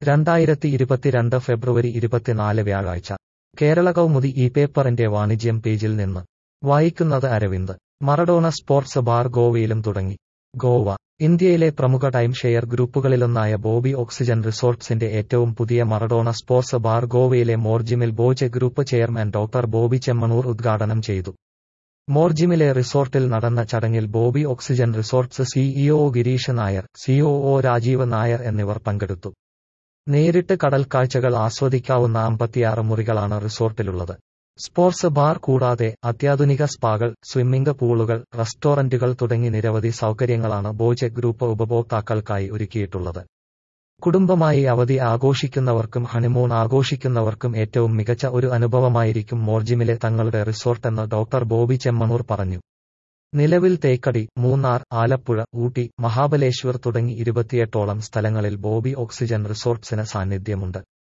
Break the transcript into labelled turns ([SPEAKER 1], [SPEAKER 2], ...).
[SPEAKER 1] രണ്ടായിരത്തി ഇരുപത്തിരണ്ട് ഫെബ്രുവരി ഇരുപത്തിനാല് വ്യാഴാഴ്ച കേരള കൗമുദി ഈ പേപ്പറിന്റെ വാണിജ്യം പേജിൽ നിന്ന് വായിക്കുന്നത് അരവിന്ദ് മറഡോണ സ്പോർട്സ് ബാർ ഗോവയിലും തുടങ്ങി ഗോവ ഇന്ത്യയിലെ പ്രമുഖ ടൈം ഷെയർ ഗ്രൂപ്പുകളിലൊന്നായ ബോബി ഓക്സിജൻ റിസോർട്ട്സിന്റെ ഏറ്റവും പുതിയ മറഡോണ സ്പോർട്സ് ബാർ ഗോവയിലെ മോർജിമിൽ ബോജെ group chairman doctor Boby Chemmanur ഉദ്ഘാടനം ചെയ്തു മോർജിമിലെ റിസോർട്ടിൽ നടന്ന ചടങ്ങിൽ Boby oxygen resorts CEO Girish Nair COO Rajeev Nair എന്നിവർ പങ്കെടുത്തു നേരിട്ട് കടൽ കാഴ്ചകൾ ആസ്വദിക്കാവുന്ന അമ്പത്തിയാറ് മുറികളാണ് റിസോർട്ടിലുള്ളത് സ്പോർട്സ് ബാർ കൂടാതെ അത്യാധുനിക സ്പാകൾ സ്വിമ്മിംഗ് പൂളുകൾ റെസ്റ്റോറന്റുകൾ തുടങ്ങി നിരവധി സൗകര്യങ്ങളാണ് ബോജെ ഗ്രൂപ്പ് ഉപഭോക്താക്കൾക്കായി ഒരുക്കിയിട്ടുള്ളത് കുടുംബമായി അവധി ആഘോഷിക്കുന്നവർക്കും ഹണിമൂൺ ആഘോഷിക്കുന്നവർക്കും ഏറ്റവും മികച്ച ഒരു അനുഭവമായിരിക്കും മോർജിമിലെ തങ്ങളുടെ റിസോർട്ടെന്ന് ഡോക്ടർ ബോബി ചെമ്മണൂർ പറഞ്ഞു നിലവിൽ തേക്കടി മൂന്നാർ ആലപ്പുഴ ഊട്ടി മഹാബലേശ്വർ തുടങ്ങി ഇരുപത്തിയെട്ടോളം സ്ഥലങ്ങളിൽ ബോബി ഓക്സിജൻ റിസോർട്ട്സിന് സാന്നിധ്യമുണ്ട്